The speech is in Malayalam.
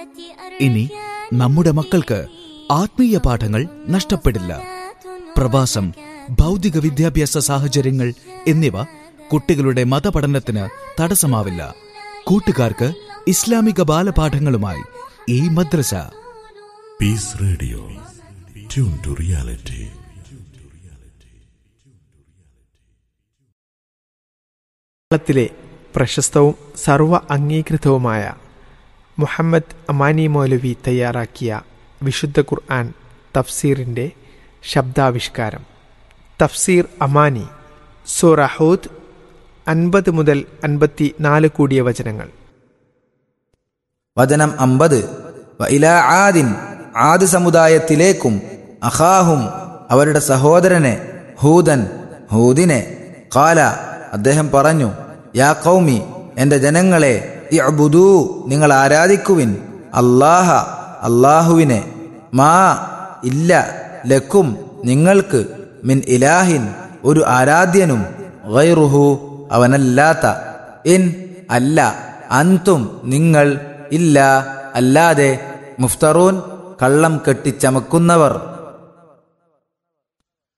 ഇനി നമ്മുടെ മക്കൾക്ക് ആത്മീയ പാഠങ്ങൾ നഷ്ടപ്പെടില്ല പ്രവാസം ഭൗതിക വിദ്യാഭ്യാസ സാഹചര്യങ്ങൾ എന്നിവ കുട്ടികളുടെ മതപഠനത്തിന് തടസ്സമാവില്ല കൂട്ടുകാർക്ക് ഇസ്ലാമിക ബാലപാഠങ്ങളുമായി ഈ മദ്രസ Peace Radio. Tune to reality. കേരളത്തിലെ പ്രശസ്തവും സർവ അംഗീകൃതവുമായ മുഹമ്മദ് അമാനി മൗലവി തയ്യാറാക്കിയ വിശുദ്ധ ഖുർആൻ തഫ്സീറിൻ്റെ ശബ്ദാവിഷ്കാരം തഫ്സീർ അമാനി സൂറഹൂദ് അൻപത് മുതൽ അൻപത്തി നാല് കൂടിയ വചനങ്ങൾ വചനം അമ്പത് ഇല ആദിൻ ആദ് സമുദായത്തിലേക്കും അഹാഹും അവരുടെ സഹോദരനെ ഹൂദൻ ഹൂദിനെ കാല അദ്ദേഹം പറഞ്ഞു യാ കൗമി എന്റെ ജനങ്ങളെ ഇഅ്ബുദൂ നിങ്ങൾ ആരാധിക്കുവിൻ അല്ലാഹ അല്ലാഹുവിനെ മാ ഇല്ല ലക്കും നിങ്ങൾക്ക് മിൻ ഇലാഹിൻ ഒരു ആരാധ്യനും ഗൈറുഹു അവനല്ലാത്ത ഇൻ അല്ല അന്തും നിങ്ങൾ ഇല്ല അല്ലാതെ മുഫ്തറൂൻ കള്ളം കെട്ടിച്ചമക്കുന്നവർ